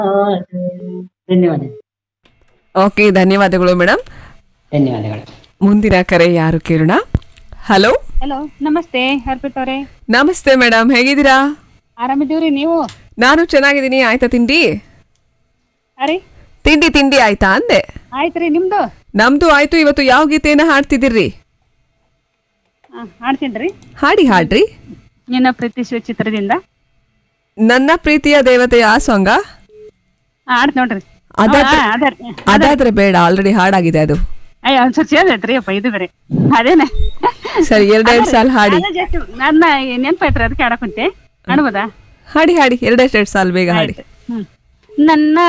ಧನ್ಯವಾದ ಓಕೆ ಧನ್ಯವಾದಗಳು ಮೇಡಮ್ ಧನ್ಯವಾದಗಳು ಮುಂದಿನ ಕರೆ ಯಾರು ಕೇಳೋಣ ಹಲೋ ಹಲೋ ನಮಸ್ತೆ ಹರ್ಪಿತ್ ಅವರೇ ನಮಸ್ತೆ ಮೇಡಮ್ ಹೇಗಿದ್ದೀರಾ ಆರಾಮಿದ್ದೀವ್ರಿ ನೀವು ನಾನು ಚೆನ್ನಾಗಿದ್ದೀನಿ ಆಯ್ತಾ ತಿಂಡಿ ಅರೆ ತಿಂಡಿ ತಿಂಡಿ ಆಯ್ತಾ ಅಂದೆ ಆಯ್ತ್ರಿ ನಿಮ್ದು ನಮ್ದು ಆಯ್ತು ಇವತ್ತು ಯಾವ ಗೀತೆಯನ್ನ ಹಾಡ್ತಿದ್ದೀರಿ ಹಾ ಹಾಡ್ತೀನ್ರಿ ಹಾಡಿ ಹಾಡ್ರಿ ನಿನ್ನ ಪ್ರೀತಿಸುವ ಚಿತ್ರದಿಂದ ನನ್ನ ಪ್ರೀತಿಯ ದೇವತೆಯ ಆ ಸಾಂಗ ಹಾ, ಹಾಡ್ತ್ ನೋಡ್ರಿ ಅದಾದ್ರೆ ಹಾ, ಅದ ಅದಾದ್ರೆ ಬೇಡ ಆಲ್ರೆಡಿ ಹಾಡಾಗಿದೆ ಅದು ಅಯ್ಯ ಒಂದ್ಸರಿ ಸೇರ್ದೈತ್ರಿ ಅಪ್ಪ ಇದು ಬೇರೆ ಅದೇನೆ ಸರಿ ಎರಡೆರಡು ಸಾಲ ಹಾಡಿ ಅದೇ just ನನ್ನ ನೆನ್ಪಾಯ್ತ್ರಿ ಅದಕ್ಕೆ ಆಡಕುಂತೆ ಹಾಡ್ಬೋದಾ ಹಾಡಿ ಹಾಡಿ ಎರಡೆರಡು ಸಾಲ ಬೇಗ ಹಾಡಿ ಹ್ಮ್ ನನ್ನ